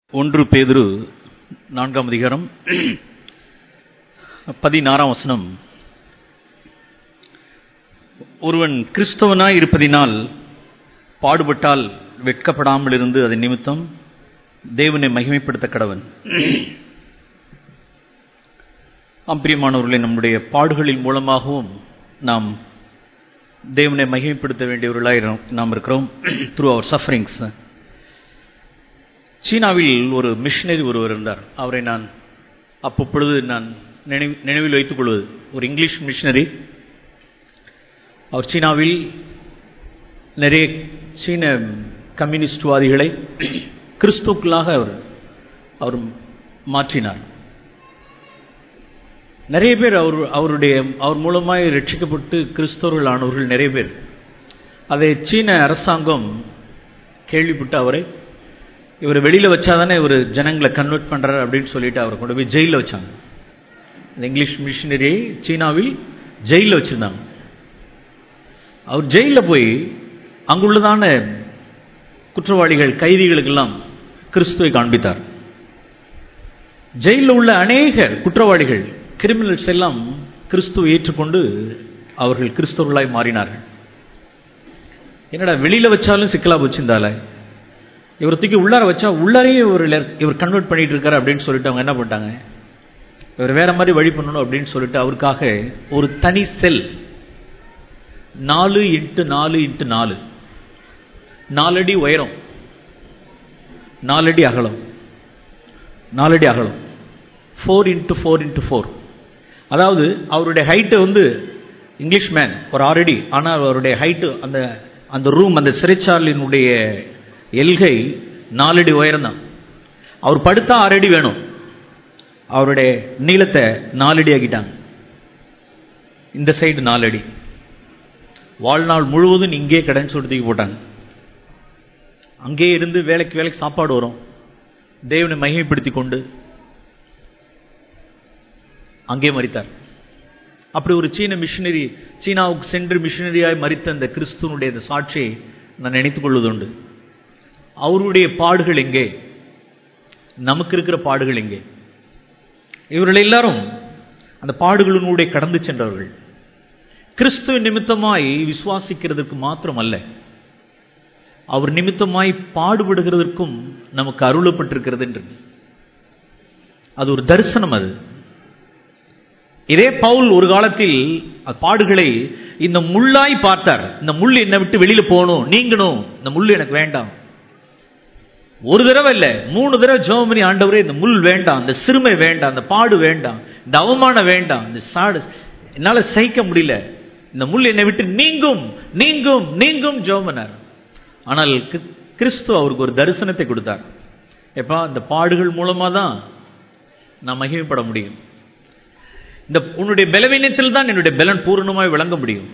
ஒன்று பேதுரு நான்காம் அதிகாரம் பதினாறாம் வசனம் ஒருவன் கிறிஸ்தவனாய் இருப்பதினால் பாடுபட்டால் வெட்கப்படாமல் இருந்து அதன் நிமித்தம் தேவனை மகிமைப்படுத்த கடவன் அம்பிரியமானவர்களை நம்முடைய பாடுகளின் மூலமாகவும் நாம் தேவனை மகிமைப்படுத்த வேண்டியவர்களாய் நாம் இருக்கிறோம் த்ரூ அவர் சஃபரிங்ஸ் சீனாவில் ஒரு மிஷினரி ஒருவர் இருந்தார் அவரை நான் அப்பொழுது நான் நினைவு நினைவில் வைத்துக் கொள்வது ஒரு இங்கிலீஷ் மிஷினரி அவர் சீனாவில் நிறைய சீன கம்யூனிஸ்ட்வாதிகளை கிறிஸ்துக்களாக அவர் அவர் மாற்றினார் நிறைய பேர் அவர் அவருடைய அவர் மூலமாய் ரட்சிக்கப்பட்டு கிறிஸ்தவர்கள் ஆனவர்கள் நிறைய பேர் அதை சீன அரசாங்கம் கேள்விப்பட்டு அவரை இவர் வெளியில் வச்சாதானே இவர் ஜனங்களை கன்வெர்ட் பண்ணுறாரு அப்படின்னு சொல்லிட்டு அவரை கொண்டு போய் ஜெயிலில் வச்சாங்க இந்த இங்கிலீஷ் மிஷினரியை சீனாவில் ஜெயிலில் வச்சுருந்தாங்க அவர் ஜெயிலில் போய் அங்குள்ளதான குற்றவாளிகள் கைதிகளுக்கெல்லாம் கிறிஸ்துவை காண்பித்தார் ஜெயிலில் உள்ள அநேக குற்றவாளிகள் கிரிமினல்ஸ் எல்லாம் கிறிஸ்துவை ஏற்றுக்கொண்டு அவர்கள் கிறிஸ்தவர்களாய் மாறினார்கள் என்னடா வெளியில வச்சாலும் சிக்கலா வச்சிருந்தால இவர் தூக்கி உள்ளார வச்சா உள்ளாரையே இவர் இவர் கன்வெர்ட் பண்ணிட்டு இருக்காரு அப்படின்னு சொல்லிட்டு அவங்க என்ன பண்ணிட்டாங்க இவர் வேற மாதிரி வழி பண்ணணும் அப்படின்னு சொல்லிட்டு அவருக்காக ஒரு தனி செல் நாலு இன்ட்டு நாலு இன்ட்டு நாலு நாலடி உயரம் நாலடி அகலம் நாலடி அகலம் four into four into four அதாவது அவருடைய ஹைட்டு வந்து இங்கிலீஷ் மேன் ஒரு ஆறடி ஆனால் அவருடைய ஹைட்டு அந்த அந்த ரூம் அந்த சிறைச்சாலையினுடைய எல்கை நாலடி உயரம் தான் அவர் படுத்தா ஆறடி வேணும் அவருடைய நீளத்தை நாலடி ஆக்கிட்டாங்க இந்த சைடு நாலடி வாழ்நாள் முழுவதும் இங்கே கடன் சொல்லி போட்டாங்க அங்கே இருந்து வேலைக்கு வேலைக்கு சாப்பாடு வரும் தேவனை மகிமைப்படுத்தி கொண்டு அங்கே மறித்தார் அப்படி ஒரு சீன மிஷினரி சீனாவுக்கு சென்று மிஷினரியாய் மறித்த அந்த கிறிஸ்துவனுடைய அந்த சாட்சியை நான் நினைத்துக் கொள்வதுண்டு அவருடைய பாடுகள் எங்கே நமக்கு இருக்கிற பாடுகள் எங்கே இவர்கள் எல்லாரும் அந்த பாடுகளினுடைய கடந்து சென்றவர்கள் கிறிஸ்துவ நிமித்தமாய் விசுவாசிக்கிறதுக்கு மாத்திரம் அல்ல அவர் நிமித்தமாய் பாடுபடுகிறதற்கும் நமக்கு அருளப்பட்டிருக்கிறது என்று அது ஒரு தரிசனம் அது இதே பவுல் ஒரு காலத்தில் பாடுகளை இந்த முள்ளாய் பார்த்தார் இந்த முள் என்னை விட்டு வெளியில போகணும் நீங்கணும் இந்த முள் எனக்கு வேண்டாம் ஒரு தடவை இல்ல மூணு தடவை ஜோமனி ஆண்டவரே இந்த முள் வேண்டாம் இந்த சிறுமை வேண்டாம் இந்த பாடு வேண்டாம் இந்த அவமானம் வேண்டாம் இந்த சாடு என்னால சகிக்க முடியல இந்த முள் என்னை விட்டு நீங்கும் நீங்கும் நீங்கும் ஜோமனர் ஆனால் கிறிஸ்து அவருக்கு ஒரு தரிசனத்தை கொடுத்தார் எப்பா இந்த பாடுகள் மூலமா தான் நான் மகிமைப்பட முடியும் இந்த உன்னுடைய பலவீனத்தில் தான் என்னுடைய பலன் பூர்ணமாய் விளங்க முடியும்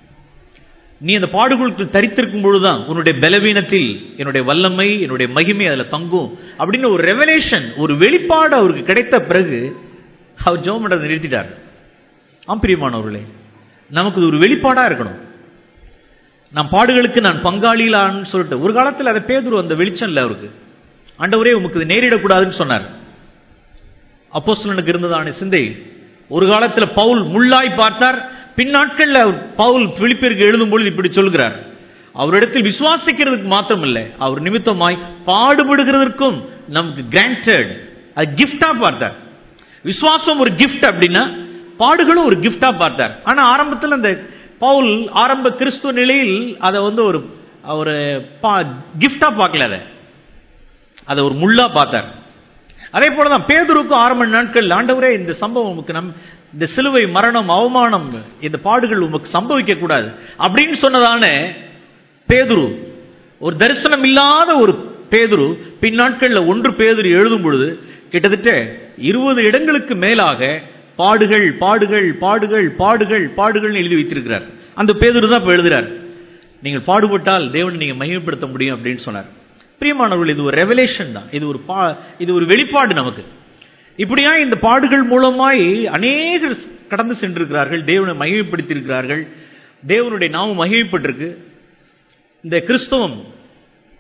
நீ அந்த பாடுகளுக்கு தரித்திருக்கும் பொழுதுதான் உன்னுடைய பலவீனத்தில் என்னுடைய வல்லமை என்னுடைய மகிமை அதில் தங்கும் அப்படின்னு ஒரு ரெவலேஷன் ஒரு வெளிப்பாடு அவருக்கு கிடைத்த பிறகு அவர் ஜோமண்டத்தை நிறுத்திட்டார் ஆம்பிரியமானவர்களே நமக்கு இது ஒரு வெளிப்பாடா இருக்கணும் நான் பாடுகளுக்கு நான் பங்காளிலான்னு சொல்லிட்டு ஒரு காலத்தில் அதை பேதுரு அந்த வெளிச்சம் இல்லை அவருக்கு ஆண்டவரே உமக்கு இது நேரிடக்கூடாதுன்னு சொன்னார் அப்போஸ்தலனுக்கு இருந்ததான சிந்தை ஒரு காலத்தில் பவுல் முள்ளாய் பார்த்தார் பின்னாட்கள்ல பவுல் பிலிப்பிற்கு எழுதும் பொழுது இப்படி சொல்கிறார் அவரிடத்தில் விசுவாசிக்கிறதுக்கு மாத்திரம் இல்லை அவர் நிமித்தமாய் பாடுபடுகிறதற்கும் நமக்கு கிராண்டட் அது கிஃப்டா பார்த்தார் விசுவாசம் ஒரு கிஃப்ட் அப்படின்னா பாடுகளும் ஒரு கிஃப்டா பார்த்தார் ஆனா ஆரம்பத்தில் அந்த பவுல் ஆரம்ப கிறிஸ்துவ நிலையில் அதை வந்து ஒரு ஒரு கிஃப்டா பார்க்கல அதை அதை ஒரு முள்ளா பார்த்தார் அதே போலதான் பேதுருக்கும் ஆரம்ப நாட்கள் ஆண்டவரே இந்த சம்பவம் உமக்கு நம் இந்த சிலுவை மரணம் அவமானம் இந்த பாடுகள் உமக்கு சம்பவிக்க கூடாது அப்படின்னு சொன்னதான பேதுரு ஒரு தரிசனம் இல்லாத ஒரு பேதுரு பின்னாட்கள்ல ஒன்று பேதுரு எழுதும் பொழுது கிட்டத்தட்ட இருபது இடங்களுக்கு மேலாக பாடுகள் பாடுகள் பாடுகள் பாடுகள் பாடுகள் எழுதி வைத்திருக்கிறார் அந்த பேதுரு தான் இப்ப எழுதுறார் நீங்கள் பாடுபட்டால் தேவனை நீங்க மகிமைப்படுத்த முடியும் அப்படின்னு சொன்னார் பிரியமானவர்கள் இது ஒரு ரெவலேஷன் தான் இது ஒரு பா இது ஒரு வெளிப்பாடு நமக்கு இப்படியா இந்த பாடுகள் மூலமாய் அநேகர் கடந்து சென்றிருக்கிறார்கள் தேவனை மகிமைப்படுத்தியிருக்கிறார்கள் தேவனுடைய நாமம் மகிமைப்பட்டிருக்கு இந்த கிறிஸ்தவம்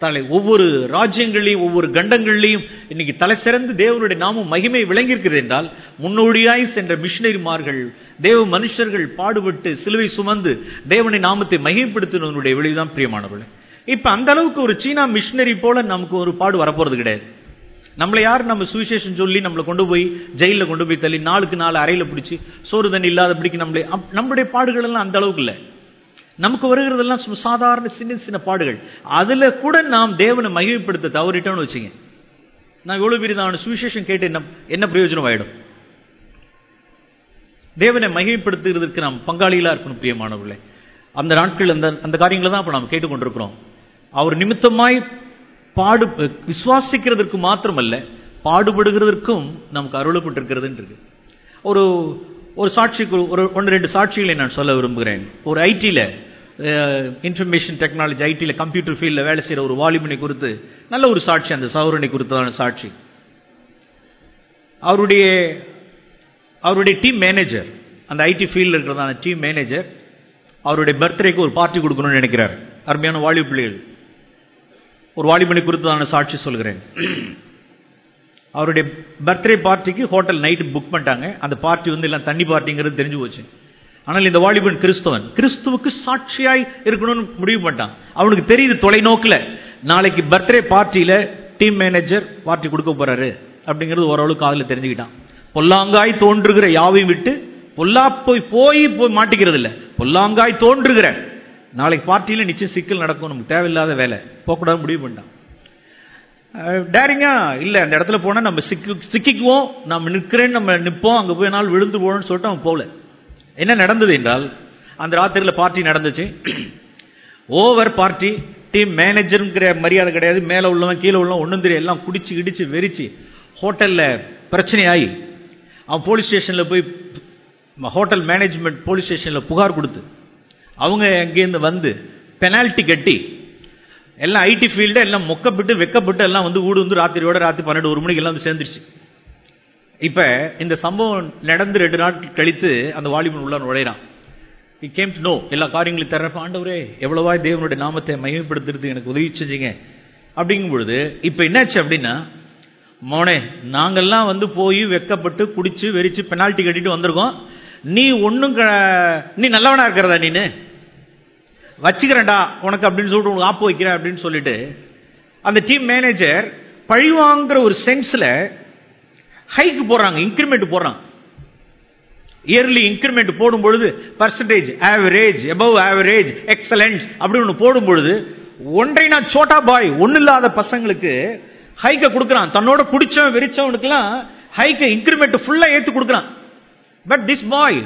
தலை ஒவ்வொரு ராஜ்யங்களையும் ஒவ்வொரு கண்டங்கள்லையும் இன்னைக்கு தலை சிறந்து தேவனுடைய நாமம் மகிமை விளங்கியிருக்கிறது என்றால் முன்னோடியாய் சென்ற மிஷினரிமார்கள் தேவ மனுஷர்கள் பாடுபட்டு சிலுவை சுமந்து தேவனை நாமத்தை மகிமைப்படுத்தினதனுடைய விளைவுதான் பிரியமானவர்கள் இப்ப அந்த அளவுக்கு ஒரு சீனா மிஷினரி போல நமக்கு ஒரு பாடு வரப்போறது கிடையாது நம்மளை யார் நம்ம சுவிசேஷம் சொல்லி நம்மளை கொண்டு போய் ஜெயிலில் கொண்டு போய் தள்ளி நாளுக்கு நாள் அறையில பிடிச்சி சோறு தண்ணி இல்லாதபடிக்கு நம்மளை அப்- நம்முடைய பாடுகள் எல்லாம் அந்த அளவுக்கு இல்லை நமக்கு வருகிறதெல்லாம் சும்மா சாதாரண சின்ன சின்ன பாடுகள் அதுல கூட நாம் தேவனை மகிமைப்படுத்த தவறிட்டோம்னு வச்சுங்க நான் எவ்வளவு பெரியதான சுவிசேஷம் கேட்டு என்ன என்ன பிரயோஜனம் ஆயிடும் தேவனை மகிமைப்படுத்துகிறதுக்கு நாம் பங்காளிகளா இருக்கணும் பிரியமானவர்களே அந்த நாட்கள் அந்த அந்த காரியங்களை தான் இப்ப நாம் கேட்டுக்கொண்டிருக்கிறோம் அவர் நிமித்தமாய் பாடு விசுவாசிக்கிறதற்கு மாத்திரமல்ல பாடுபடுகிறதற்கும் நமக்கு அருளப்பட்டிருக்கிறது இருக்கு ஒரு ஒரு சாட்சிக்கு ஒரு ஒன்று ரெண்டு சாட்சிகளை நான் சொல்ல விரும்புகிறேன் ஒரு ஐடியில் இன்ஃபர்மேஷன் டெக்னாலஜி ஐடியில் கம்ப்யூட்டர் ஃபீல்டில் வேலை செய்கிற ஒரு வாலிபனை குறித்து நல்ல ஒரு சாட்சி அந்த சௌரனை குறித்தான சாட்சி அவருடைய அவருடைய டீம் மேனேஜர் அந்த ஐடி ஃபீல்டில் இருக்கிறதான டீம் மேனேஜர் அவருடைய பர்த்டேக்கு ஒரு பார்ட்டி கொடுக்கணும்னு நினைக்கிறார் அருமையான வாலிப பிள்ளைகள் ஒரு வாலிபனை குறித்ததான சாட்சி சொல்கிறேன் அவருடைய பர்த்டே பார்ட்டிக்கு ஹோட்டல் நைட்டு புக் பண்ணிட்டாங்க அந்த பார்ட்டி வந்து எல்லாம் தண்ணி பார்ட்டிங்கிறது தெரிஞ்சு போச்சு ஆனால் இந்த வாலிபன் கிறிஸ்தவன் கிறிஸ்துவுக்கு சாட்சியாய் இருக்கணும்னு முடிவு பண்ணிட்டான் அவனுக்கு தெரியுது தொலைநோக்கில் நாளைக்கு பர்த்டே பார்ட்டியில டீம் மேனேஜர் பார்ட்டி கொடுக்க போறாரு அப்படிங்கிறது ஓரளவு காதுல தெரிஞ்சுக்கிட்டான் பொல்லாங்காய் தோன்றுகிற யாவையும் விட்டு பொல்லா போய் போய் போய் மாட்டிக்கிறது இல்ல பொல்லாங்காய் தோன்றுகிற நாளைக்கு பார்ட்டியில நிச்சயம் சிக்கல் நடக்கும் நமக்கு தேவையில்லாத வேலை போகக்கூடாது முடிவு பண்ணிட்டான் டேரிங்கா இல்ல அந்த இடத்துல போனா நம்ம சிக்கி சிக்கிக்குவோம் நம்ம நிற்கிறேன்னு நம்ம நிற்போம் அங்க போய் நாள் விழுந்து போகணும்னு சொல்லிட்டு அவன் போகல என்ன நடந்தது என்றால் அந்த ராத்திரியில் பார்ட்டி நடந்துச்சு ஓவர் பார்ட்டி டீம் மேனேஜருங்கிற மரியாதை கிடையாது மேலே உள்ளவன் கீழே உள்ளவன் ஒன்றும் தெரியும் எல்லாம் குடிச்சு இடிச்சு வெறிச்சு ஹோட்டலில் பிரச்சனையாகி அவன் போலீஸ் ஸ்டேஷனில் போய் ஹோட்டல் மேனேஜ்மெண்ட் போலீஸ் ஸ்டேஷனில் புகார் கொடுத்து அவங்க அங்கேருந்து வந்து பெனால்ட்டி கட்டி எல்லாம் ஐடி ஃபீல்டு எல்லாம் மொக்கப்பட்டு வெக்கப்பட்டு எல்லாம் வந்து ஊடு வந்து ராத்திரியோட ராத்திரி பன்னெண்டு ஒரு மணிக்கு எல்லாம் வந்து சேர்ந்துருச்சு இப்ப இந்த சம்பவம் நடந்து ரெண்டு நாட்கள் கழித்து அந்த வாலிபன் உள்ள நுழையிறான் he came to know எல்லா காரியங்களையும் தர்றப்ப ஆண்டவரே எவ்வளவாய் தேவனுடைய நாமத்தை மகிமைப்படுத்துறதுக்கு எனக்கு உதவி செஞ்சீங்க அப்படிங்கும் பொழுது இப்ப என்னாச்சு அப்படின்னா மோனே நாங்கெல்லாம் வந்து போய் வெக்கப்பட்டு குடிச்சு வெறிச்சு பெனால்ட்டி கட்டிட்டு வந்திருக்கோம் நீ ஒன்னும் நீ நல்லவனா இருக்கிறதா நீனு வச்சுக்கிறேன்டா உனக்கு அப்படின்னு சொல்லிட்டு உனக்கு ஆப்பு வைக்கிறேன் அப்படின்னு சொல்லிட்டு அந்த டீம் மேனேஜர் பழிவாங்கிற ஒரு சென்ஸ்ல ஹைக்கு போடுறாங்க இன்க்ரிமெண்ட் போடுறாங்க இயர்லி இன்க்ரிமெண்ட் போடும் பொழுது percentage average above average excellence அப்படி ஒன்று போடும் பொழுது ஒன்றை நான் சோட்டா பாய் ஒண்ணு இல்லாத பசங்களுக்கு ஹைக்க கொடுக்குறான் தன்னோட பிடிச்சவன் வெறிச்சவனுக்குலாம் ஹைக்க இன்க்ரிமெண்ட் ஃபுல்லா ஏத்து கொடுக்குறான் பட் திஸ் பாய்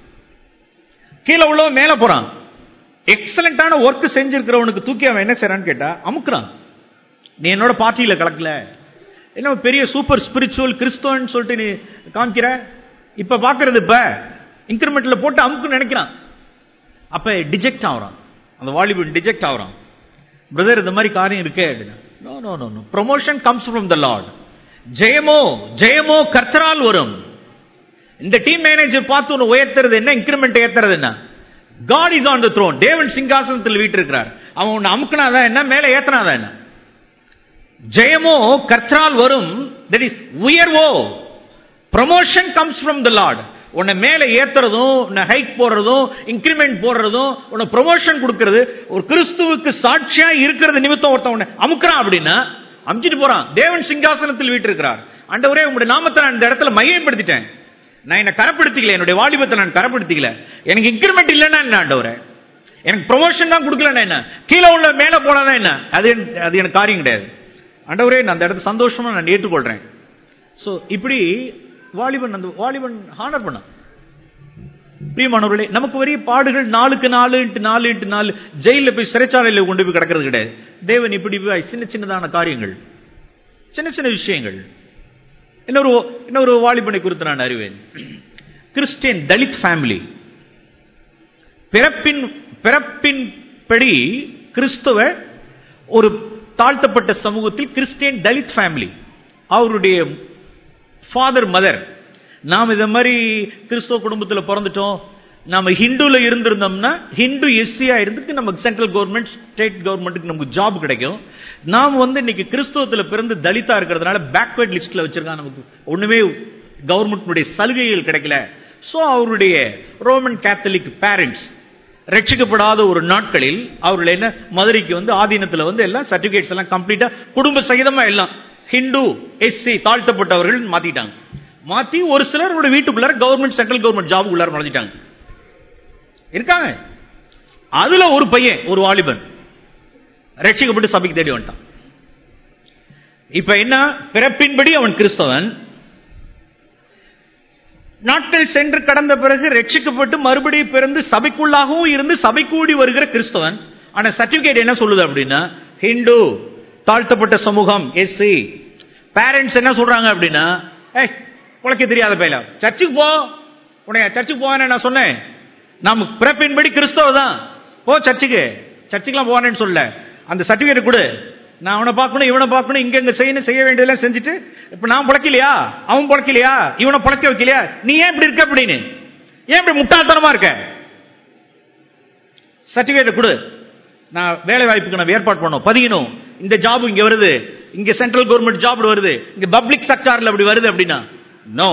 கீழே உள்ளவன் மேல போறான் எக்ஸலண்டான ஒர்க் செஞ்சிருக்கிறவனுக்கு தூக்கி அவன் என்ன செய்யறான்னு கேட்டா அமுக்குறான் நீ என்னோட பார்ட்டியில கலக்கல என்ன பெரிய சூப்பர் ஸ்பிரிச்சுவல் கிறிஸ்தவன் சொல்லிட்டு நீ காமிக்கிற இப்ப பாக்குறது இப்ப இன்கிரிமெண்ட்ல போட்டு அமுக்கு நினைக்கிறான் அப்ப டிஜெக்ட் ஆகுறான் அந்த வாலிபன் டிஜெக்ட் ஆகுறான் பிரதர் இந்த மாதிரி காரியம் இருக்கே அப்படின்னா no no no no promotion comes from the lord ஜெயமோ ஜெயமோ கர்த்தரால் வரும் இந்த டீம் மேனேஜர் பார்த்து உன்னை உயர்த்துறது என்ன இன்கிரிமெண்ட் ஏத்துறது என்ன God is on the throne தேவன் சிங்காசனத்தில் வீட்டிருக்கிறார் அவன் உன்னை அமுக்குனாதான் என்ன மேலே ஏத்தனாதான் என்ன ஜெயமோ கர்த்தரால் வரும் தட் இஸ் உயர்வோ promotion comes from the lord உன்னை மேல ஏத்துறதும் உன்னை ஹைக் போடுறதும் இன்கிரிமெண்ட் போடுறதும் உன்னை ப்ரொமோஷன் கொடுக்கிறது ஒரு கிறிஸ்துவுக்கு சாட்சியா இருக்கிறது நிமித்தம் ஒருத்தன் உன்னை அமுக்குறான் அப்படின்னா அமுச்சிட்டு போறான் தேவன் சிங்காசனத்தில் வீட்டிருக்கிறார் ஆண்டவரே உங்களுடைய நாமத்தை நான் இந்த இடத்துல மையப்படுத்திட்டேன் நான் என்ன கரப்படுத்திக்கல என்னுடைய வாலிபத்தை நான் கரப்படுத்திக்கல எனக்கு இன்கிரிமெண்ட் இல்லைன்னா என்ன ஆண்டவரே எனக்கு ப்ரொமோஷன் தான் கொடுக்கலன்னா என்ன கீழே உள்ள மேல போனாதான் என்ன அது எனக்கு- அது எனக்கு காரியம் கிடையாது ஆண்டவரே நான் அந்த இடத்த சந்தோஷமா நான் ஏற்றுக்கொள்றேன் சோ இப்படி வாலிபன் அந்த வாலிபன் ஹானர் பண்ணான் பிரியமானவர்களே நமக்கு வரிய பாடுகள் நாளுக்கு நாலு இன்ட்டு நாலு இன்ட்டு நாலு ஜெயில போய் சிறைச்சாலையில கொண்டு போய் கிடக்கிறது கிடையாது தேவன் இப்படி போய் சின்ன சின்னதான காரியங்கள் சின்ன சின்ன விஷயங்கள் இன்னொரு இன்னொரு வாலிபனை குறித்து நான் அறிவேன் கிறிஸ்டியன் தலித் ஃபேமிலி பிறப்பின் பிறப்பின் படி கிறிஸ்தவ ஒரு தாழ்த்தப்பட்ட சமூகத்தில் கிறிஸ்டியன் தலித் ஃபேமிலி அவருடைய ஃபாதர் மதர் நாம் இதை மாதிரி கிறிஸ்தவ குடும்பத்தில் பிறந்துட்டோம் நாம ஹிந்துல இருந்திருந்தோம்னா ஹிந்து எஸ்சியா இருந்துக்கு நமக்கு சென்ட்ரல் கவர்மெண்ட் ஸ்டேட் கவர்மெண்ட்டுக்கு நமக்கு ஜாப் கிடைக்கும் நாம் வந்து இன்னைக்கு கிறிஸ்தவத்துல பிறந்து தலிதா இருக்கிறதுனால பேக்வர்ட் லிஸ்ட்ல வச்சிருக்கான் நமக்கு ஒண்ணுமே கவர்மெண்ட்டுடைய சலுகைகள் கிடைக்கல சோ அவருடைய ரோமன் கேத்தலிக் பேரண்ட்ஸ் ரட்சிக்கப்படாத ஒரு நாட்களில் அவர்கள் என்ன மதுரைக்கு வந்து ஆதீனத்துல வந்து எல்லாம் சர்டிபிகேட்ஸ் எல்லாம் கம்ப்ளீட்டா குடும்ப சகிதமா எல்லாம் ஹிந்து எஸ்சி தாழ்த்தப்பட்டவர்கள் மாத்திட்டாங்க மாத்தி ஒரு சிலர் வீட்டுக்குள்ளார கவர்மெண்ட் சென்ட்ரல் கவர்மெண்ட் ஜாப் உள்ளார நுழைஞ்சிட்டாங்க இருக்காங்க அதுல ஒரு பையன் ஒரு வாலிபன் ரட்சிக்கப்பட்டு சபைக்கு தேடி வந்துட்டான் இப்ப என்ன பிறப்பின்படி அவன் கிறிஸ்தவன் நாட்கள் சென்று கடந்த பிறகு ரட்சிக்கப்பட்டு மறுபடியும் பிறந்து சபைக்குள்ளாகவும் இருந்து சபை கூடி வருகிற கிறிஸ்தவன் ஆனா சர்டிபிகேட் என்ன சொல்லுது அப்படின்னா ஹிந்து தாழ்த்தப்பட்ட சமூகம் எஸ்சி பேரண்ட்ஸ் என்ன சொல்றாங்க அப்படின்னா ஏய் உனக்கு தெரியாத பையல சர்ச்சுக்கு போ உனைய சர்ச்சுக்கு போவேன்னு நான் சொன்னேன் நம்ம பிறப்பின்படி கிறிஸ்தவ தான் போ சர்ச்சுக்கு சர்ச்சுக்கெல்லாம் போவானேன்னு சொல்ல அந்த சர்டிபிகேட் கொடு நான் அவனை பார்க்கணும் இவனை பார்க்கணும் இங்க இங்க செய்யணும் செய்ய வேண்டியதெல்லாம் செஞ்சுட்டு இப்ப நான் பிழைக்கலையா அவன் பிழைக்கலையா இவனை பிழைக்க வைக்கலையா நீ ஏன் இப்படி இருக்க அப்படின்னு ஏன் இப்படி முட்டாள்தனமா இருக்க சர்டிபிகேட் கொடு நான் வேலை வாய்ப்புக்கு நான் ஏற்பாடு பண்ணணும் பதியணும் இந்த ஜாப் இங்க வருது இங்க சென்ட்ரல் கவர்மெண்ட் ஜாப் வருது இங்க பப்ளிக் செக்டார்ல அப்படி வருது அப்படின்னா நோ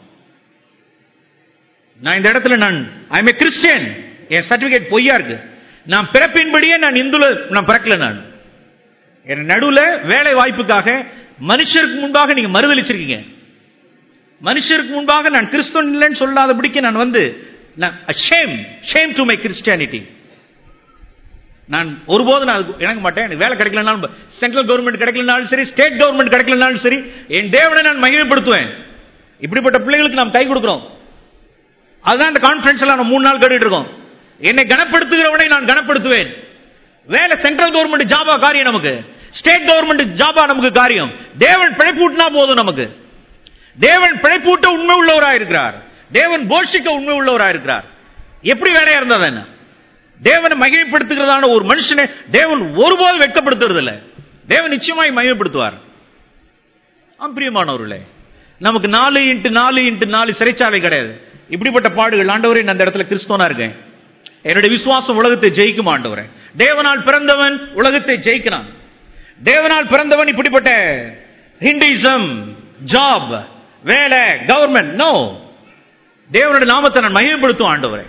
நான் இந்த இடத்துல நான் ஐ எம் கிறிஸ்டியன் என் சர்டிபிகேட் பொய்யா இருக்கு நான் பிறப்பின்படியே நான் இந்துல நான் பிறக்கல நான் என் நடுவுல வேலை வாய்ப்புக்காக மனுஷருக்கு முன்பாக நீங்க மறுதளிச்சிருக்கீங்க மனுஷருக்கு முன்பாக நான் கிறிஸ்தவன் இல்லைன்னு சொல்லாதபடிக்கு நான் வந்து shame shame to my Christianity நான் ஒருபோதும் நான் அதுக்கு இணங்க மாட்டேன் எனக்கு வேலை கிடைக்கலனாலும் சென்ட்ரல் கவர்மெண்ட் கிடைக்கலனாலும் சரி ஸ்டேட் கவர்மெண்ட் கிடைக்கலனாலும் சரி என் தேவனை நான் மகிமைப்படுத்துவேன் இப்படிப்பட்ட பிள்ளைகளுக்கு நாம் கை கொடுக்கிறோம் அதுதான் இந்த கான்பரன்ஸ்ல நான் மூணு நாள் கேட்டுட்டு இருக்கோம் என்னை கனப்படுத்துகிறவனை நான் கனப்படுத்துவேன் வேலை சென்ட்ரல் கவர்மெண்ட் ஜாபா காரியம் நமக்கு ஸ்டேட் கவர்மெண்ட் ஜாபா நமக்கு காரியம் தேவன் பிழைப்பூட்டினா போதும் நமக்கு தேவன் பிழைப்பூட்ட உண்மை உள்ளவராக இருக்கிறார் தேவன் போஷிக்க உண்மை உள்ளவராக இருக்கிறார் எப்படி வேலையா இருந்தது என்ன தேவனை மகிமைப்படுத்துகிறதான ஒரு மனுஷனை தேவன் ஒருபோது வெட்கப்படுத்துறது இல்லை தேவன் நிச்சயமாய் மகிமைப்படுத்துவார் பிரியமானவர்களே நமக்கு நாலு இன்ட்டு நாலு இன்ட்டு நாலு சிறைச்சாலை கிடையாது இப்படிப்பட்ட பாடுகள் ஆண்டவரே நான் அந்த இடத்துல கிறிஸ்தவனா இருக்கேன் என்னுடைய விசுவாசம் உலகத்தை ஜெயிக்கும் ஆண்டவரே தேவனால் பிறந்தவன் உலகத்தை ஜெயிக்கிறான் தேவனால் பிறந்தவன் இப்படிப்பட்ட ஹிந்துயிசம் ஜாப் வேலை கவர்மெண்ட் நோ தேவனுடைய நாமத்தை நான் மகிமைப்படுத்தும் ஆண்டவரே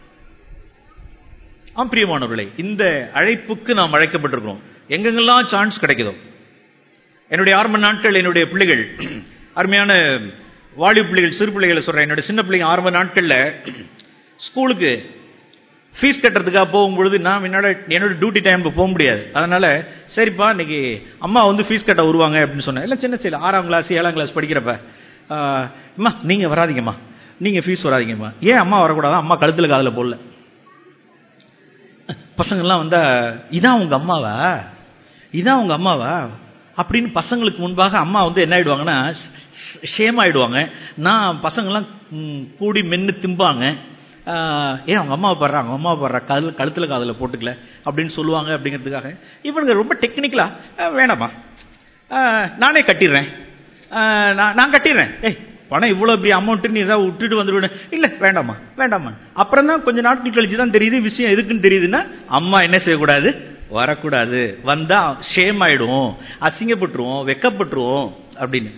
ஆம் பிரியமானவர்களே இந்த அழைப்புக்கு நாம் அழைக்கப்பட்டிருக்கிறோம் எங்கெங்கெல்லாம் சான்ஸ் கிடைக்குதோ என்னுடைய ஆரம்ப நாட்கள் என்னுடைய பிள்ளைகள் அருமையான வாலிப பிள்ளைகள் சிறு பிள்ளைகளை சொல்றேன் என்னுடைய சின்ன பிள்ளைங்க ஆரம்ப நாட்கள்ல ஸ்கூலுக்கு ஃபீஸ் கட்டுறதுக்காக போகும்பொழுது நான் என்னோட என்னோட டியூட்டி டைமுக்கு போக முடியாது அதனால சரிப்பா இன்னைக்கு அம்மா வந்து ஃபீஸ் கட்ட வருவாங்க அப்படின்னு சொன்னேன் இல்லை சின்ன சில ஆறாம் கிளாஸ் ஏழாம் கிளாஸ் படிக்கிறப்ப அம்மா நீங்க வராதிங்கம்மா நீங்க ஃபீஸ் வராதிங்கம்மா ஏன் அம்மா வரக்கூடாது அம்மா கழுத்துல காதல போடல பசங்கள்லாம் வந்தா இதான் உங்க அம்மாவா இதான் உங்க அம்மாவா அப்படின்னு பசங்களுக்கு முன்பாக அம்மா வந்து என்ன ஆயிடுவாங்கன்னா ஷேம் ஆயிடுவாங்க நான் பசங்கள்லாம் கூடி மென்னு திம்பாங்க ஏன் அவங்க அம்மாவை படுறா அவங்க அம்மாவை படுறா கதில் கழுத்தில் காதில் போட்டுக்கல அப்படின்னு சொல்லுவாங்க அப்படிங்கிறதுக்காக இவனுங்க ரொம்ப டெக்னிக்கலா வேணாமா நானே கட்டிடுறேன் நான் கட்டிடுறேன் ஏய் பணம் இவ்வளோ இப்படி அமௌண்ட்டு நீ ஏதாவது விட்டுட்டு வந்துடுவேன் இல்லை வேண்டாமா வேண்டாமா அப்புறம் தான் கொஞ்சம் நாட்கள் கழிச்சு தான் தெரியுது விஷயம் எதுக்குன்னு தெரியுதுன்னா அம்மா என்ன செய்யக்கூடாது வரக்கூடாது வந்தா ஷேம் ஆயிடுவோம் அசிங்கப்பட்டுருவோம் வெக்கப்பட்டுருவோம் அப்படின்னு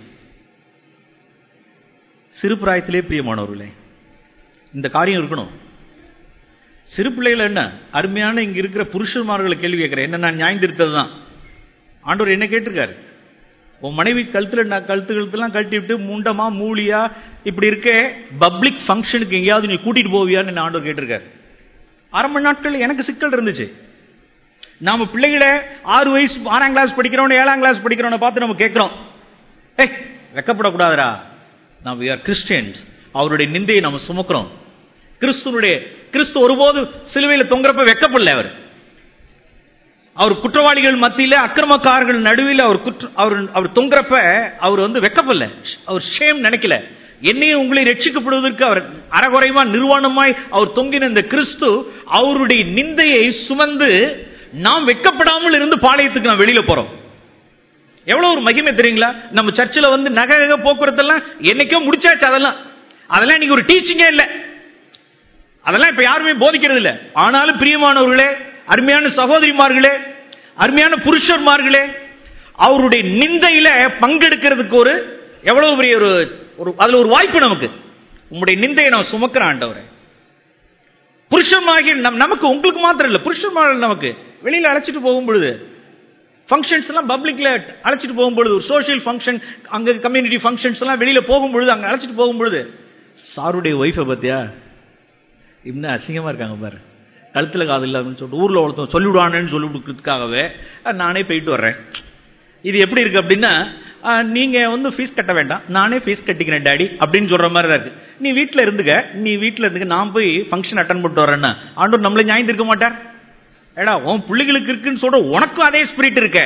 சிறு பிராயத்திலே பிரியமானவர்களே இந்த காரியம் இருக்கணும் சிறு பிள்ளைகள் என்ன அருமையான இங்க இருக்கிற புருஷன்மார்களை கேள்வி கேட்கிறேன் என்ன நான் நியாயந்திருத்தது தான் ஆண்டவர் என்ன கேட்டிருக்காரு உன் மனைவி கழுத்துல நான் கழுத்து கழுத்துலாம் கழட்டி விட்டு முண்டமா மூலியா இப்படி இருக்க பப்ளிக் ஃபங்க்ஷனுக்கு எங்கேயாவது நீ கூட்டிட்டு போவியான்னு என்ன ஆண்டவர் கேட்டிருக்காரு அரை மணி நாட்கள் எனக்கு சிக்கல் இருந்துச்சு நாம பிள்ளைகளை ஆறு வயசு ஆறாம் கிளாஸ் படிக்கிறவன ஏழாம் கிளாஸ் படிக்கிறவனை பார்த்து நம்ம கேட்கிறோம் ஏய் வெக்கப்படக்கூடாதுரா நாம் ஆர் கிறிஸ்டியன்ஸ் அவருடைய நிந்தையை நம்ம சுமக்கிறோம் கிறிஸ்துவனுடைய கிறிஸ்து ஒருபோது சிலுவையில் தொங்குறப்ப வெக்கப்படல அவர் அவர் குற்றவாளிகள் மத்தியில அக்கிரமக்காரர்கள் நடுவில் அவர் குற்ற அவர் அவர் தொங்குறப்ப அவர் வந்து வெக்கப்படல அவர் ஷேம் நினைக்கல என்னையும் உங்களை ரட்சிக்கப்படுவதற்கு அவர் அறகுறைவா நிர்வாணமாய் அவர் தொங்கின இந்த கிறிஸ்து அவருடைய நிந்தையை சுமந்து நாம் வெக்கப்படாமல் இருந்து பாளையத்துக்கு நான் வெளியில போறோம் எவ்வளவு ஒரு மகிமை தெரியுங்களா நம்ம சர்ச்சில் வந்து நகை போக்குவரத்து எல்லாம் என்னைக்கோ முடிச்சாச்சு அதெல்லாம் அதெல்லாம் இன்னைக்கு ஒரு டீச்சிங்கே இல்லை அதெல்லாம் இப்ப யாருமே போதிக்கிறது இல்ல ஆனாலும் பிரியமானவர்களே அருமையான சகோதரிமார்களே அருமையான புருஷர்மார்களே அவருடைய நிந்தையில பங்கெடுக்கிறதுக்கு ஒரு எவ்வளவு பெரிய ஒரு ஒரு அதுல ஒரு வாய்ப்பு நமக்கு உங்களுடைய நிந்தையை நான் சுமக்கிறேன் ஆண்டவரே புருஷமாகி நம் நமக்கு உங்களுக்கு மாத்திரம் இல்ல புருஷமாக நமக்கு வெளியில அழைச்சிட்டு போகும் பொழுது ஃபங்க்ஷன்ஸ் எல்லாம் பப்ளிக்ல அழைச்சிட்டு போகும் பொழுது ஒரு சோஷியல் ஃபங்க்ஷன் அங்க கம்யூனிட்டி ஃபங்க்ஷன்ஸ் எல்லாம் வெளியில போகும் பொழுது அங்க அழைச்சிட்டு போகும் பொழுது சாருடைய ஒய்ஃபை பத்தியா இன்னும் அசிங்கமா இருக்காங்க பாரு கழுத்துல காது இல்லாதுன்னு சொல்லிட்டு ஊர்ல ஒருத்தன் சொல்லிவிடுவானேன்னு சொல்லி கொடுக்கறதுக்காகவே நானே போயிட்டு வர்றேன் இது எப்படி இருக்கு அப்படின்னா அஹ், நீங்க வந்து ஃபீஸ் கட்ட வேண்டாம் நானே ஃபீஸ் கட்டிக்கிறேன் டாடி அப்படின்னு சொல்ற மாதிரி தான் இருக்கு நீ வீட்ல இருந்துக்க நீ வீட்ல இருந்துக்க நான் போய் ஃபங்க்ஷன் அட்டன் பண்ணிட்டு வரேன்னா ஆண்டவர் நம்மள நியாயம் இருக்க மாட்டார் ஏடா உன் பிள்ளைகளுக்கு இருக்குன்னு சொல்ற உனக்கும் அதே ஸ்பிரிட் இருக்க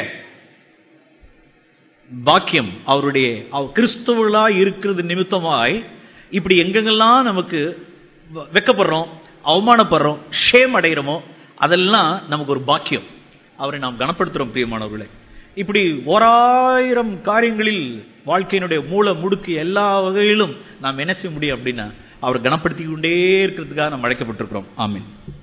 பாக்கியம் அவருடைய அவர் கிறிஸ்தவர்களா இருக்கிறது நிமித்தமாய் இப்படி எங்கெங்கெல்லாம் நமக்கு வ- வெட்கப்படுறோம் அவமானப்படுறோம் ஷேம் அடைகிறோமோ அதெல்லாம் நமக்கு ஒரு பாக்கியம் அவரை நாம் கனப்படுத்துறோம் பிரியமானவர்களே இப்படி ஓராயிரம் காரியங்களில் வாழ்க்கையினுடைய மூல முடுக்கு எல்லா வகையிலும் நாம் என்ன செய்ய முடியும் அப்படின்னா அவர் கனப்படுத்திக் கொண்டே இருக்கிறதுக்காக நாம் அழைக்கப்பட்டிருக்கிறோம் ஆமீன்